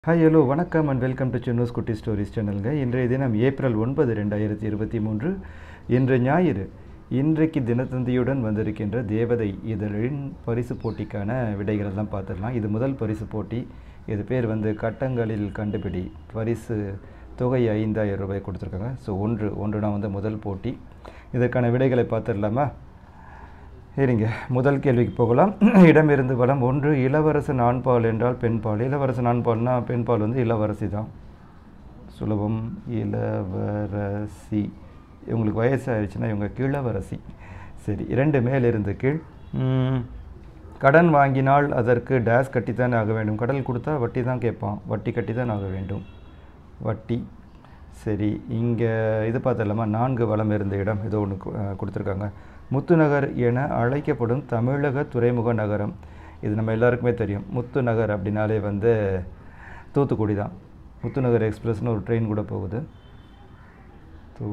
hi hello வணக்கம் and welcome to Chinnus Kutty stories சேனலுங்க இன்றைய தினம் ஏப்ரல் ஒன்பது ரெண்டாயிரத்தி இருபத்தி மூன்று இன்று ஞாயிறு இன்றைக்கு தினத்தந்தியுடன் வந்திருக்கின்ற தேவதை இதழின் பரிசு போட்டிக்கான விடைகளை தான் பார்த்துடலாம் இது முதல் பரிசு போட்டி இது பேர் வந்து கட்டங்களில் கண்டுபிடி பரிசு தொகை ஐந்தாயிரம் ரூபாய் கொடுத்துருக்காங்க ஸோ ஒன்று ஒன்றுனா வந்து முதல் போட்டி இதற்கான விடைகளை பார்த்துடலாமா சரிங்க முதல் கேள்விக்கு போகலாம் இடமிருந்து வளம் ஒன்று இளவரசன் ஆண்பால் என்றால் பெண்பால் இளவரசன் ஆண்பால்னா பெண்பால் வந்து இளவரசி தான் சுலபம் இளவரசி இவங்களுக்கு வயசு ஆயிடுச்சுன்னா இவங்க கிழவரசி சரி இரண்டு மேலிருந்து கீழ் ம், கடன் வாங்கினால் அதற்கு டேஸ் கட்டித்தான் ஆக வேண்டும் கடல் கொடுத்தா வட்டி தான் கேட்பான் வட்டி கட்டி தான் ஆக வேண்டும் வட்டி சரி இங்கே இது பார்த்துடலாமா நான்கு வளம் இருந்த இடம் ஏதோ ஒன்று கொடுத்துருக்காங்க முத்துநகர் என அழைக்கப்படும் தமிழக துறைமுக நகரம் இது நம்ம எல்லாருக்குமே தெரியும் முத்துநகர் அப்படின்னாலே வந்து தூத்துக்குடி தான் முத்துநகர் எக்ஸ்பிரஸ்னு ஒரு ட்ரெயின் கூட போகுது தூ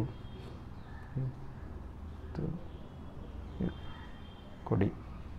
தூ கொடி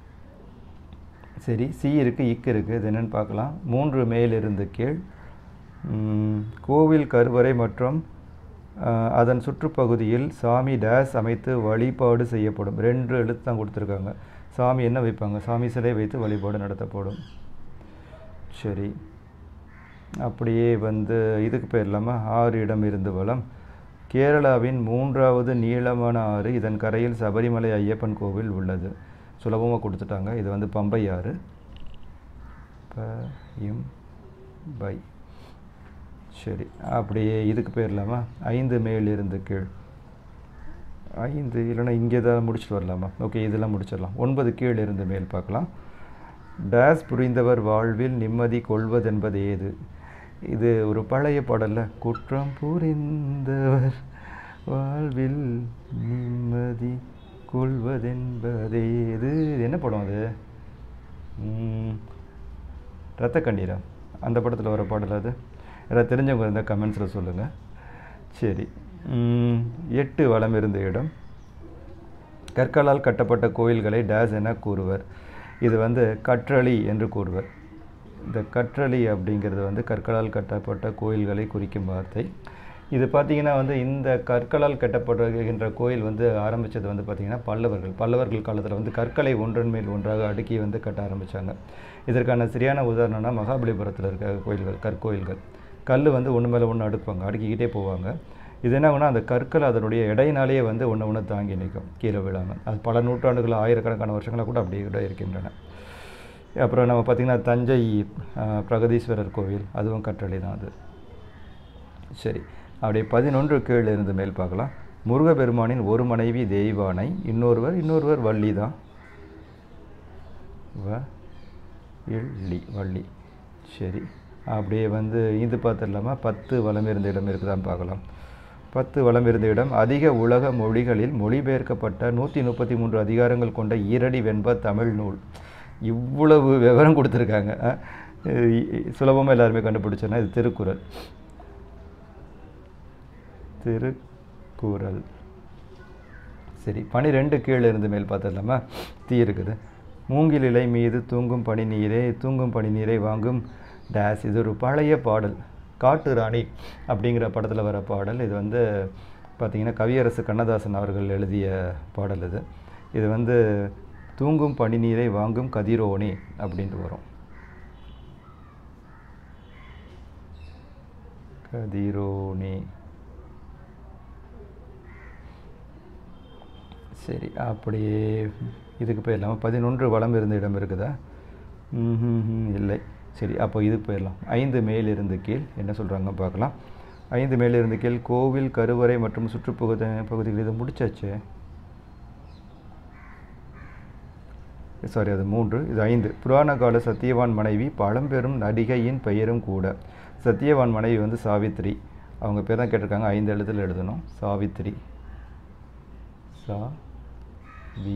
சரி சி இருக்குது இக்கு இருக்குது இது என்னென்னு பார்க்கலாம் மூன்று மேலிருந்து கீழ் ம், கோவில் கருவறை மற்றும் அஹ், அதன் சுற்றுப்பகுதியில் சாமி டேஸ் அமைத்து வழிபாடு செய்யப்படும் ரெண்டு எழுத்து தான் கொடுத்துருக்காங்க சாமி என்ன வைப்பாங்க சாமி சிலை வைத்து வழிபாடு நடத்தப்படும் சரி அப்படியே வந்து இதுக்கு போயிடலாமா ஆறு இடம் இருந்து வளம் கேரளாவின் மூன்றாவது நீளமான ஆறு இதன் கரையில் சபரிமலை ஐயப்பன் கோவில் உள்ளது சுலபமாக கொடுத்துட்டாங்க இது வந்து பம்பை ஆறு ப இம் பை சரி அப்படியே இதுக்கு போயிடலாமா ஐந்து மேல் இருந்து கீழ் ஐந்து இல்லைன்னா இங்கே தான் முடிச்சுட்டு வரலாமா ஓகே இதெல்லாம் முடிச்சிடலாம் ஒன்பது கீழ் இருந்து மேல் பார்க்கலாம் டேஸ் புரிந்தவர் வாழ்வில் நிம்மதி கொள்வதென்பது ஏது இது ஒரு பழைய பாடல்ல குற்றம் புரிந்தவர் வாழ்வில் நிம்மதி கொள்வதென்பது ஏது இது என்ன படம் அது ம், ரத்த கண்ணீரா அந்த படத்தில் வர பாடல் அது யாராவது தெரிஞ்சவங்க இருந்தால் கமெண்ட்ஸில் சொல்லுங்கள் சரி ம், எட்டு வளம் இருந்த இடம் கற்களால் கட்டப்பட்ட கோயில்களை டேஸ் என கூறுவர் இது வந்து கற்றளி என்று கூறுவர் இந்த கற்றளி அப்படிங்கிறது வந்து கற்களால் கட்டப்பட்ட கோயில்களை குறிக்கும் வார்த்தை இது பார்த்தீங்கன்னா வந்து இந்த கற்களால் கட்டப்படுகின்ற கோயில் வந்து ஆரம்பித்தது வந்து பார்த்திங்கன்னா பல்லவர்கள் பல்லவர்கள் காலத்தில் வந்து கற்களை ஒன்றன் மேல் ஒன்றாக அடுக்கி வந்து கட்ட ஆரம்பித்தாங்க இதற்கான சரியான உதாரணம்னா மகாபலிபுரத்தில் இருக்க கோயில்கள் கற்கோயில்கள் கல் வந்து ஒன்று மேலே ஒன்று அடுக்குவாங்க அடுக்கிக்கிட்டே போவாங்க இது என்ன ஆகும்னா அந்த கற்கள் அதனுடைய எடையினாலேயே வந்து ஒன்று ஒன்று தாங்கி நிற்கும் கீழே விழாமல் அது பல நூற்றாண்டுகள் ஆயிரக்கணக்கான வருஷங்களாக கூட அப்படியே கூட இருக்கின்றன அப்புறம் நம்ம பார்த்திங்கன்னா தஞ்சை ஆஹ், பிரகதீஸ்வரர் கோவில் அதுவும் கற்றளி தான் அது சரி அப்படியே பதினொன்று கீழே இருந்து மேல் பார்க்கலாம் முருகப்பெருமானின் ஒரு மனைவி தெய்வானை இன்னொருவர் இன்னொருவர் வள்ளி தான் வ இள்ளி வள்ளி சரி அப்படியே வந்து இது பார்த்துடலாமா பத்து வளம் இருந்த இடம் இருக்குதான்னு பார்க்கலாம் பத்து வளம் இருந்த இடம் அதிக உலக மொழிகளில் மொழிபெயர்க்கப்பட்ட நூற்றி முப்பத்தி மூன்று அதிகாரங்கள் கொண்ட ஈரடி வெண்ப தமிழ் நூல் இவ்வளவு விவரம் கொடுத்துருக்காங்க சுலபமாக எல்லாருமே கண்டுபிடிச்சோன்னா இது திருக்குறள் திருக்குறள் சரி பனிரெண்டு கீழே இருந்து மேல் பார்த்துடலாமா தீ இருக்குது மூங்கில் இலை மீது தூங்கும் பனி நீரே தூங்கும் பனி நீரை வாங்கும் டேஸ் இது ஒரு பழைய பாடல் காட்டு ராணி அப்படிங்கிற படத்தில் வர பாடல் இது வந்து பார்த்திங்கன்னா கவியரசு கண்ணதாசன் அவர்கள் எழுதிய பாடல் இது இது வந்து தூங்கும் பனி நீரை வாங்கும் கதிரோனே அப்படின்ட்டு வரும் கதிரோனே சரி அப்படியே இதுக்கு போயிடலாம் பதினொன்று வளம் இருந்த இடம் இருக்குதா ம்ஹும்ஹும், இல்லை சரி அப்போ இதுக்கு போயிடலாம் ஐந்து மேல் இருந்து கீழ் என்ன சொல்கிறாங்க பார்க்கலாம் ஐந்து மேல் இருந்து கீழ் கோவில் கருவறை மற்றும் சுற்றுப்பகுதி பகுதிகள் இதை முடிச்சாச்சே சாரி அது மூன்று இது ஐந்து புராண கால சத்தியவான் மனைவி பழம்பெரும் நடிகையின் பெயரும் கூட சத்தியவான் மனைவி வந்து சாவித்ரி அவங்க பேர் தான் கேட்டிருக்காங்க ஐந்து எழுத்துல எழுதணும் சாவித்ரி சா வி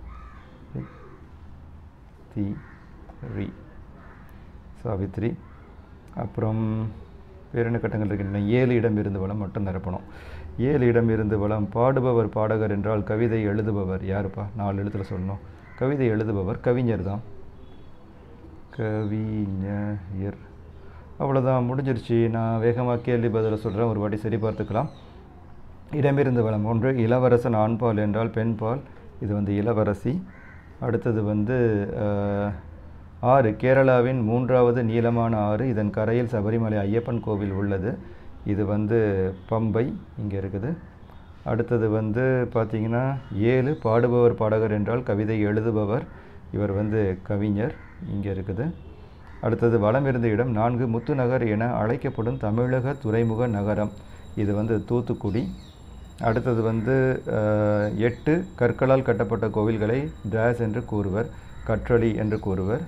தி ரி சாவித்ரி அப்புறம் வேறு என்ன கட்டங்கள் இருக்கின்றன ஏழு இடம் இருந்து வளம் மட்டும் நிரப்பணும் ஏழு இடம் இருந்து வளம் பாடுபவர் பாடகர் என்றால் கவிதை எழுதுபவர் யாருப்பா நாலு எழுத்துல சொல்லணும் கவிதை எழுதுபவர் கவிஞர் தான் கவிஞர் அவ்வளோதான் முடிஞ்சிருச்சு நான் வேகமாக கேள்வி பதில சொல்கிறேன் ஒரு வாட்டி சரி பார்த்துக்கலாம் இடமிருந்து வளம் ஒன்று இளவரசன் ஆண்பால் என்றால் பெண்பால் இது வந்து இளவரசி அடுத்தது வந்து அஹ், ஆறு கேரளாவின் மூன்றாவது நீளமான ஆறு இதன் கரையில் சபரிமலை ஐயப்பன் கோவில் உள்ளது இது வந்து பம்பை இங்கே இருக்குது அடுத்தது வந்து பார்த்தீங்கன்னா ஏழு பாடுபவர் பாடகர் என்றால் கவிதை எழுதுபவர் இவர் வந்து கவிஞர் இங்கே இருக்குது அடுத்தது வலம் இருந்த இடம் நான்கு முத்துநகர் என அழைக்கப்படும் தமிழக துறைமுக நகரம் இது வந்து தூத்துக்குடி அடுத்தது வந்து அஹ், எட்டு கற்களால் கட்டப்பட்ட கோவில்களை டிராஸ் என்று கூறுவர் கற்றளி என்று கூறுவர்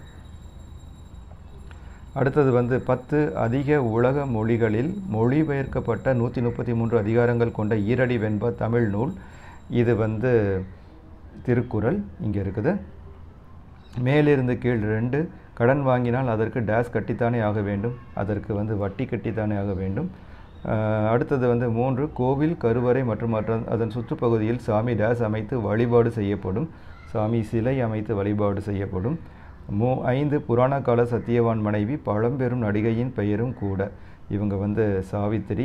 அடுத்தது வந்து பத்து அதிக உலக மொழிகளில் மொழிபெயர்க்கப்பட்ட நூற்றி முப்பத்தி மூன்று அதிகாரங்கள் கொண்ட ஈரடி வெண்பா தமிழ் நூல் இது வந்து திருக்குறள் இங்கே இருக்குது மேலிருந்து கீழ் ரெண்டு கடன் வாங்கினால் அதற்கு டேஸ் கட்டித்தானே ஆக வேண்டும் அதற்கு வந்து வட்டி கட்டித்தானே ஆக வேண்டும் அஹ், அடுத்தது வந்து மூன்று கோவில் கருவறை மற்றும் மற்ற அதன் சுற்றுப்பகுதியில் சாமி டேஸ் அமைத்து வழிபாடு செய்யப்படும் சாமி சிலை அமைத்து வழிபாடு செய்யப்படும் மூ ஐந்து புராண கால சத்தியவான் மனைவி பழம்பெரும் நடிகையின் பெயரும் கூட இவங்க வந்து சாவித்திரி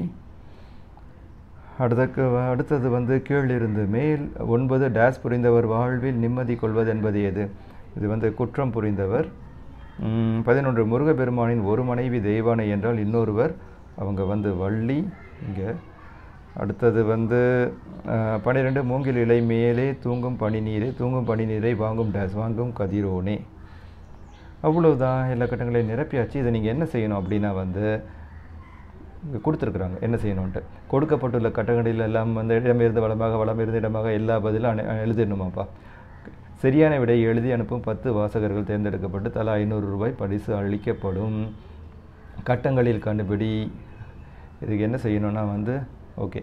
அடுத்தக்கு அடுத்தது வந்து கீழிருந்து மேல் ஒன்பது டேஸ் புரிந்தவர் வாழ்வில் நிம்மதி கொள்வது என்பது எது இது வந்து குற்றம் புரிந்தவர் ம், பதினொன்று முருகப்பெருமானின் ஒரு மனைவி தெய்வானை என்றால் இன்னொருவர் அவங்க வந்து வள்ளி இங்கே அடுத்தது வந்து அஹ், பன்னிரெண்டு மூங்கில் இலை மேலே தூங்கும் பனி நீரே தூங்கும் பனி நீரை வாங்கும் டேஸ் வாங்கும் கதிரோனே அவ்வளவுதான் எல்லா கட்டங்களையும் நிரப்பியாச்சு இதை நீங்கள் என்ன செய்யணும் அப்படின்னா வந்து இங்கே கொடுத்துருக்குறாங்க என்ன செய்யணுன்ட்டு கொடுக்கப்பட்டுள்ள கட்டங்களில் எல்லாம் வந்து இடமிருந்து வளமாக வளம் இருந்து இடமாக எல்லா பதிலும் அனு எழுதிடணுமாப்பா சரியான விடை எழுதி அனுப்பும் பத்து வாசகர்கள் தேர்ந்தெடுக்கப்பட்டு தலா ஐநூறு ரூபாய் பரிசு அளிக்கப்படும் கட்டங்களில் கண்டுபிடி இதுக்கு என்ன செய்யணும்னா வந்து ஓகே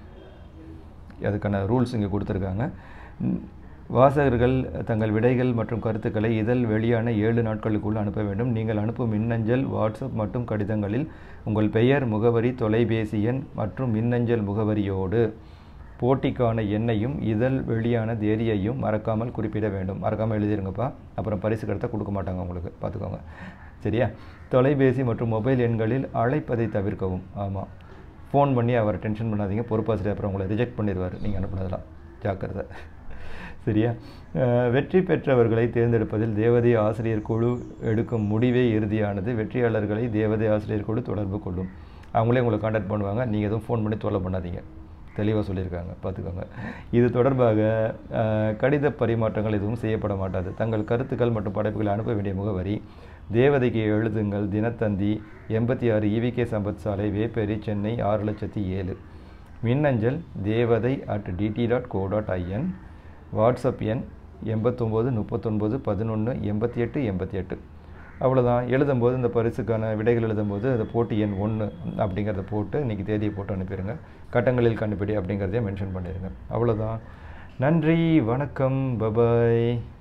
அதுக்கான ரூல்ஸ் இங்கே கொடுத்துருக்காங்க ம், வாசகர்கள் தங்கள் விடைகள் மற்றும் கருத்துக்களை இதழ் வெளியான ஏழு நாட்களுக்குள் அனுப்ப வேண்டும் நீங்கள் அனுப்பும் மின்னஞ்சல் வாட்ஸ்அப் மற்றும் கடிதங்களில் உங்கள் பெயர் முகவரி தொலைபேசி எண் மற்றும் மின்னஞ்சல் முகவரியோடு போட்டிக்கான எண்ணையும் இதழ் வெளியான தேதியையும் மறக்காமல் குறிப்பிட வேண்டும் மறக்காமல் எழுதிருங்கப்பா அப்புறம் பரிசு கிடைத்தா கொடுக்க மாட்டாங்க உங்களுக்கு பார்த்துக்கோங்க சரியா தொலைபேசி மற்றும் மொபைல் எண்களில் அழைப்பதை தவிர்க்கவும் ஆமாம் ஃபோன் பண்ணி அவரை டென்ஷன் பண்ணாதீங்க பொறுப்பாசிரியர் அப்புறம் உங்களை ரிஜெக்ட் பண்ணிடுவார் நீங்கள் அனுப்புனதெல்லாம் ஜாக்கிரதை சரியா அஹ் வெற்றி பெற்றவர்களை தேர்ந்தெடுப்பதில் தேவதை ஆசிரியர் குழு எடுக்கும் முடிவே இறுதியானது வெற்றியாளர்களை தேவதை ஆசிரியர் குழு தொடர்பு கொள்ளும் அவங்களே உங்களை காண்டாக்ட் பண்ணுவாங்க நீங்கள் எதுவும் ஃபோன் பண்ணி தொல்லை பண்ணாதீங்க தெளிவாக சொல்லியிருக்காங்க பார்த்துக்கோங்க இது தொடர்பாக அஹ், கடித பரிமாற்றங்கள் எதுவும் செய்யப்பட மாட்டாது தங்கள் கருத்துக்கள் மற்றும் படைப்புகளை அனுப்ப வேண்டிய முகவரி தேவதைக்கு எழுதுங்கள் தினத்தந்தி எண்பத்தி ஆறு இவிகே சம்பத் சாலை வேப்பேரி சென்னை ஆறு லட்சத்தி ஏழு மின்னஞ்சல் தேவதை at DD dot co dot IN WhatsApp எண் எண்பத்தொம்போது முப்பத்தொன்பது பதினொன்று எண்பத்தி எட்டு எண்பத்தி எட்டு அவ்வளோதான் எழுதும்போது இந்த பரிசுக்கான விடைகள் எழுதும்போது அதை போட்டு எண் ஒன்று அப்படிங்கிறத போட்டு இன்றைக்கி தேதியை போட்டு அனுப்பிடுங்க கட்டங்களில் கண்டுபிடி அப்படிங்கிறதையும் மென்ஷன் பண்ணிடுங்க அவ்வளோதான் நன்றி வணக்கம் பபாய்